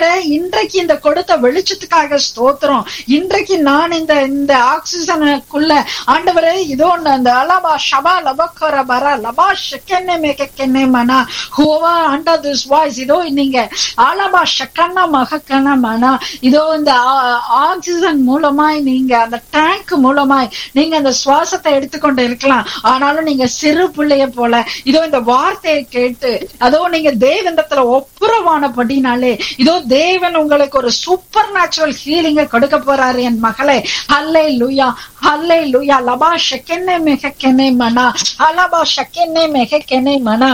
ஆண்டவரே இன்றைக்கு இந்த கொடுத்த வெளிச்சத்துக்காக ஸ்தோத்திரம் இன்றைக்கு நான் இந்த இந்த ஆக்சிஜனுக்குள்ள ஆண்டவரே இதோ அந்த அலபா ஷபா லபக்கர பர லபா ஷெக்கென்னே மேக்கென்னே மனா ஹோவா அண்டர் திஸ் வாய்ஸ் இதோ நீங்க அலபா ஷக்கண்ணா மகக்கண்ணா மனா இதோ இந்த ஆக்சிஜன் மூலமாய் நீங்க அந்த டேங்க் மூலமாய் நீங்க அந்த சுவாசத்தை எடுத்துக்கொண்டு இருக்கலாம் ஆனாலும் நீங்க சிறு பிள்ளைய போல இதோ இந்த வார்த்தையை கேட்டு அதோ நீங்க தேவந்தத்துல ஒப்புரவானபடினாலே இதோ தேவன் உங்களுக்கு ஒரு சூப்பர் நேச்சுரல் ஹீலிங்க கொடுக்க போறாரு என் மகளே ஹல்லே லுயா ஹல்லே லுயா லபா ஷெக்கென்னே மெகக்கென்னே மனா அலபா ஷெக்கென்னே மெகக்கென்னே மனா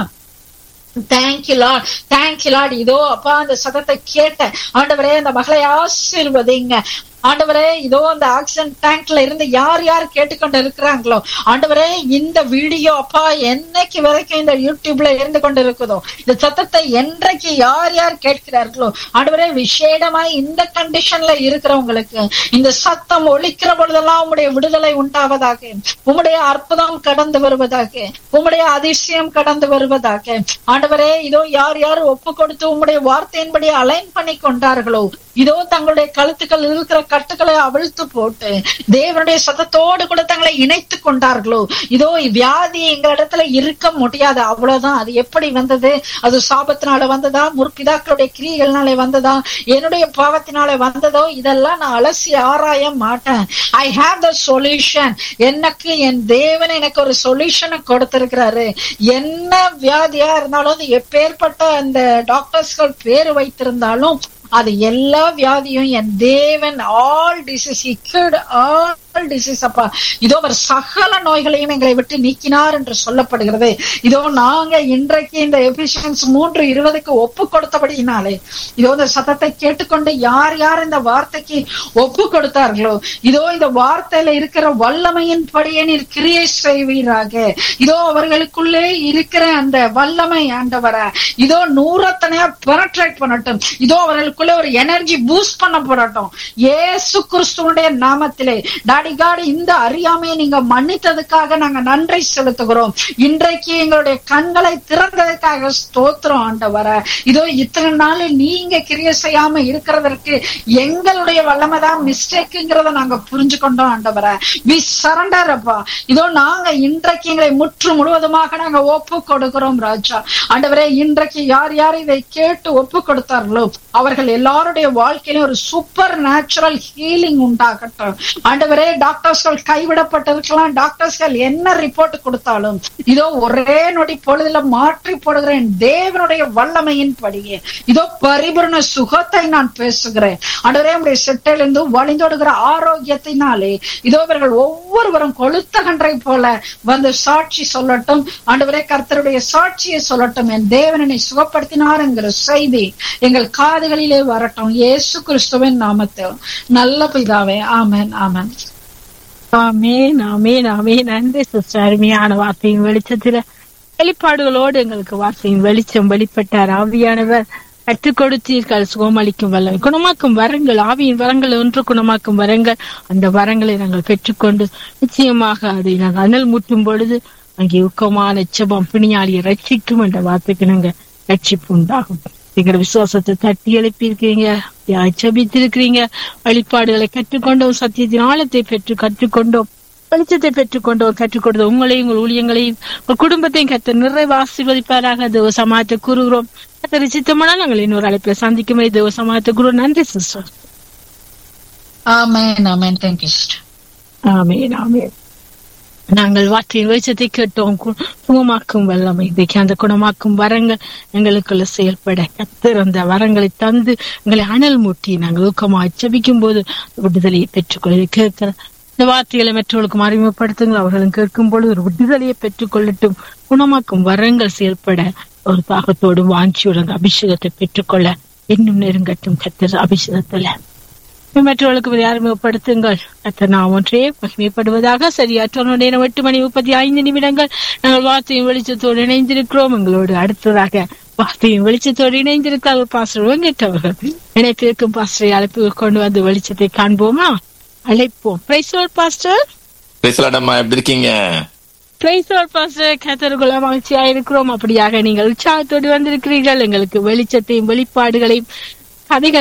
தேங்க்யூ லார்ட் தேங்க்யூ லார்ட் இதோ அப்பா அந்த சதத்தை கேட்ட ஆண்டவரே அந்த மகளை ஆசீர்வதிங்க ஆண்டவரே இதோ அந்த ஆக்சிஜன் டேங்க்ல இருந்து யார் யார் கேட்டுக்கொண்டு இருக்கிறாங்களோ ஆண்டவரே இந்த வீடியோ அப்பா என்னைக்கு வரைக்கும் இந்த யூடியூப்ல இருந்து கொண்டு இருக்குதோ இந்த சத்தத்தை என்றைக்கு யார் யார் கேட்கிறார்களோ ஆண்டவரே விசேடமாய் இந்த கண்டிஷன்ல இருக்கிறவங்களுக்கு இந்த சத்தம் ஒழிக்கிற பொழுதெல்லாம் உங்களுடைய விடுதலை உண்டாவதாக உங்களுடைய அற்புதம் கடந்து வருவதாக உங்களுடைய அதிசயம் கடந்து வருவதாக ஆண்டவரே இதோ யார் யார் ஒப்பு கொடுத்து உங்களுடைய வார்த்தையின்படி அலைன் பண்ணி கொண்டார்களோ இதோ தங்களுடைய கழுத்துக்கள் இருக்கிற கட்டுக்களை அவிழ்த்து போட்டு தேவனுடைய சத்தத்தோடு கூட தங்களை இணைத்து கொண்டார்களோ இதோ வியாதி எங்க இடத்துல இருக்க முடியாது அவ்வளவுதான் அது எப்படி வந்தது அது சாபத்தினால வந்ததா முற்பிதாக்களுடைய கிரியைகள்னாலே வந்ததா என்னுடைய பாவத்தினால வந்ததோ இதெல்லாம் நான் அலசி ஆராய மாட்டேன் ஐ ஹாவ் த சொல்யூஷன் எனக்கு என் தேவன் எனக்கு ஒரு சொல்யூஷனை கொடுத்திருக்கிறாரு என்ன வியாதியா இருந்தாலும் அது எப்பேற்பட்ட அந்த டாக்டர்ஸ்கள் பேரு வைத்திருந்தாலும் அது எல்லா வியாதியும் என் தேவன் ஆல் டிசீஸ் இக்கட் ஆல் டிசீஸ் அப்பா இதோ அவர் சகல நோய்களையும் எங்களை விட்டு நீக்கினார் என்று சொல்லப்படுகிறது இதோ நாங்க இன்றைக்கு இந்த எபிஷியன்ஸ் மூன்று இருபதுக்கு ஒப்பு கொடுத்தபடியினாலே இதோ இந்த சத்தத்தை கேட்டுக்கொண்டு யார் யார் இந்த வார்த்தைக்கு ஒப்பு கொடுத்தார்களோ இதோ இந்த வார்த்தையில இருக்கிற வல்லமையின் படியே நீர் கிரியை செய்வீராக இதோ அவர்களுக்குள்ளே இருக்கிற அந்த வல்லமை ஆண்டவர இதோ நூறத்தனையா பெனட்ரேட் பண்ணட்டும் இதோ அவர்களுக்குள்ளே ஒரு எனர்ஜி பூஸ்ட் பண்ணப்படட்டும் ஏசு கிறிஸ்துவனுடைய நாமத்திலே டாடி காடு இந்த அறியாமையை நீங்க மன்னித்ததுக்காக நாங்க நன்றி செலுத்துகிறோம் இன்றைக்கு எங்களுடைய கண்களை திறந்ததுக்காக ஸ்தோத்திரம் ஆண்டவர இதோ இத்தனை நாள் நீங்க கிரிய செய்யாம இருக்கிறதற்கு எங்களுடைய வல்லமை தான் மிஸ்டேக்குங்கிறத நாங்க புரிஞ்சு கொண்டோம் ஆண்டவர வி சரண்டர் அப்பா இதோ நாங்க இன்றைக்கு எங்களை முற்று முழுவதுமாக நாங்க ஒப்பு கொடுக்கிறோம் ராஜா ஆண்டவரே இன்றைக்கு யார் யார் இதை கேட்டு ஒப்பு கொடுத்தார்களோ அவர்கள் எல்லாருடைய வாழ்க்கையிலும் ஒரு சூப்பர் நேச்சுரல் ஹீலிங் உண்டாகட்டும் ஆண்டவரே டாக்டர்ஸ்கள் கைவிடப்பட்டிருக்கலாம் டாக்டர்ஸ்கள் என்ன ரிப்போர்ட் கொடுத்தாலும் இதோ ஒரே நொடி பொழுதுல மாற்றி போடுகிறேன் தேவனுடைய வல்லமையின் படியே இதோ பரிபூர்ண சுகத்தை நான் பேசுகிறேன் ஆண்டவரே உடைய செட்டிலிருந்து வழிந்தோடுகிற ஆரோக்கியத்தினாலே இதோ இவர்கள் ஒவ்வொருவரும் கொளுத்த கன்றை போல வந்து சாட்சி சொல்லட்டும் ஆண்டவரே கர்த்தருடைய சாட்சியை சொல்லட்டும் என் தேவனனை சுகப்படுத்தினார் என்கிற செய்தி எங்கள் காதுகளிலே வரட்டும் இயேசு கிறிஸ்துவின் நாமத்தில் நல்ல பிதாவே ஆமேன் ஆமேன் ஆமேன் ஆமேன் ஆமேன் நன்றி சிஸ்டர் அருமையான வார்த்தையின் வெளிச்சத்துல வெளிப்பாடுகளோடு எங்களுக்கு வார்த்தையின் வெளிச்சம் வெளிப்பட்டார் ஆவியானவர் கற்றுக் கொடுத்தீர்கள் சுகமளிக்கும் வல்ல குணமாக்கும் வரங்கள் ஆவியின் வரங்கள் ஒன்று குணமாக்கும் வரங்கள் அந்த வரங்களை நாங்கள் பெற்றுக்கொண்டு நிச்சயமாக அதை நாங்கள் அனல் மூட்டும் பொழுது அங்கே ஊக்கமான எச்சபம் பிணியாளியை ரட்சிக்கும் என்ற வார்த்தைக்கு நாங்கள் ரட்சிப்பு உண்டாகும் எங்களோட விசுவாசத்தை தட்டி எழுப்பியிருக்கிறீங்க ஜபித்திருக்கிறீங்க வழிபாடுகளை கற்றுக்கொண்டோம் சத்தியத்தின் ஆழத்தை பெற்று கற்றுக்கொண்டோம் வெளிச்சத்தை பெற்றுக்கொண்டோம் கற்றுக்கொண்டோம் உங்களையும் உங்கள் ஊழியங்களையும் உங்கள் குடும்பத்தையும் கத்த நிறைவு ஆசீர்வதிப்பாராக தேவ சமாயத்தை கூறுகிறோம் கத்தரி சித்தமானால் நாங்கள் இன்னொரு அழைப்பில் சந்திக்கும் தேவ சமாயத்தை கூறுவோம் நன்றி சிஸ்டர் ஆமேன் ஆமேன் தேங்க்யூ ஆமேன் ஆமேன் நாங்கள் வார்த்தையின் வெளிச்சத்தை கேட்டோம் சுகமாக்கும் வல்லமை இன்றைக்கு அந்த குணமாக்கும் வரங்கள் எங்களுக்குள்ள செயல்பட கத்தர் அந்த வரங்களை தந்து எங்களை அனல் மூட்டி நாங்கள் ஊக்கமா ஜபிக்கும் போது விடுதலையை பெற்றுக்கொள்ள கேட்கிற இந்த வார்த்தைகளை மற்றவர்களுக்கும் அறிமுகப்படுத்துங்கள் அவர்களும் கேட்கும் பொழுது ஒரு விடுதலையை பெற்றுக்கொள்ளட்டும் குணமாக்கும் வரங்கள் செயல்பட ஒரு தாகத்தோடு வாஞ்சியுடன் அபிஷேகத்தை பெற்றுக்கொள்ள இன்னும் நெருங்கட்டும் கத்தர் அபிஷேகத்துல மற்றவர்களுக்கு அறிமுகப்படுத்துங்கள் கத்தர் நாம் ஒன்றே மகிமைப்படுவதாக சரியாற்ற நேரம் எட்டு மணி முப்பத்தி ஐந்து நிமிடங்கள் நாங்கள் வார்த்தையின் வெளிச்சத்தோடு இணைந்திருக்கிறோம் எங்களோடு அடுத்ததாக வார்த்தையின் வெளிச்சத்தோடு இணைந்திருக்கிறார் பாஸ்டர் வெங்கட்டவர்கள் இணைப்பிற்கும் பாஸ்டரை அழைப்பு கொண்டு வந்து வெளிச்சத்தை காண்போமா அழைப்போம் பிரைசோர் பாஸ்டர் பேசலாடம்மா எப்படி இருக்கீங்க பிரைசோர் பாஸ்டர் கத்தருக்குள்ள மகிழ்ச்சியா இருக்கிறோம் அப்படியாக நீங்கள் உற்சாகத்தோடு வந்திருக்கிறீர்கள் எங்களுக்கு வெளிச்சத்தையும் வெளிப்பாடுகளையும் கதைகள்